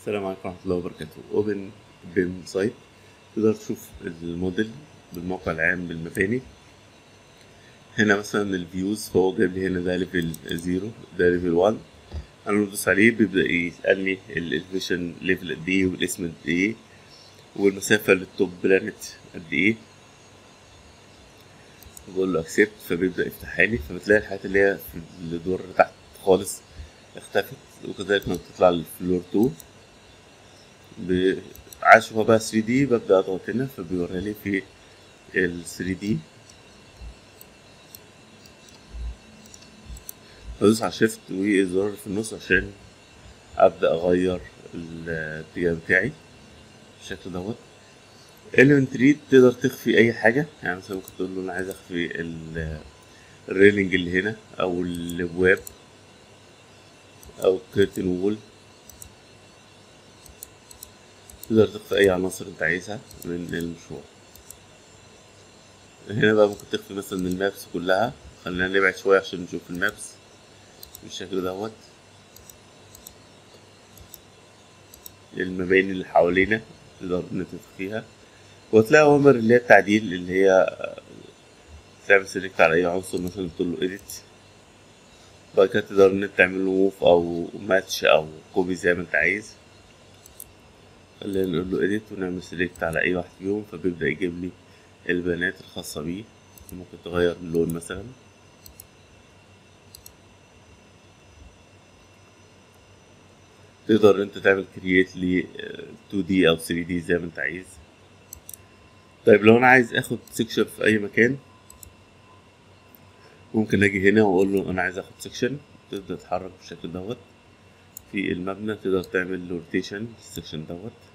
السلام عليكم ورحمة الله وبركاته اوبن بيم سايت تقدر تشوف الموديل بالموقع العام بالمباني هنا مثلا الفيوز فهو جايب لي هنا ده ليفل زيرو ده ليفل وان انا بدوس عليه بيبدأ يسألني الالفيشن ليفل قد ايه والاسم قد ايه والمسافة للتوب بلانت قد ايه بقول له اكسبت فبيبدأ يفتحها لي فبتلاقي الحاجات اللي هي في الدور تحت خالص اختفت وكذلك لما بتطلع للفلور 2 ب... عايز اشوفها بقى 3 دي ببدأ اضغط هنا فبيوريها لي في ال 3 دي بدوس على شيفت والزرار في النص عشان ابدأ اغير الاتجاه بتاعي بالشكل دوت element read تقدر تخفي اي حاجة يعني مثلا ممكن تقول له انا عايز اخفي ال- الريلينج اللي هنا او الابواب او الكيرتن وول تقدر تخفي اي عناصر انت عايزها من المشروع هنا بقى ممكن تخفي مثلا المابس كلها خلينا نبعد شوية عشان نشوف المابس بالشكل دوت المباني اللي حوالينا تقدر ان انت تخفيها وتلاقي اوامر اللي هي التعديل اللي هي تعمل سيلكت على اي عنصر مثلا تقول له edit بعد كده تقدر ان انت تعمل له موف او ماتش او كوبي زي ما انت عايز خلينا نقول له edit ونعمل سيلكت على اي واحد فيهم فبيبدأ يجيب لي البيانات الخاصة بيه ممكن تغير اللون مثلا تقدر انت تعمل كرييت ل 2 دي او 3 دي زي ما انت عايز طيب لو انا عايز اخد سيكشن في اي مكان ممكن اجي هنا واقول له انا عايز اخد سيكشن تبدا تتحرك بالشكل دوت في المبنى تقدر تعمل روتيشن السيكشن دوت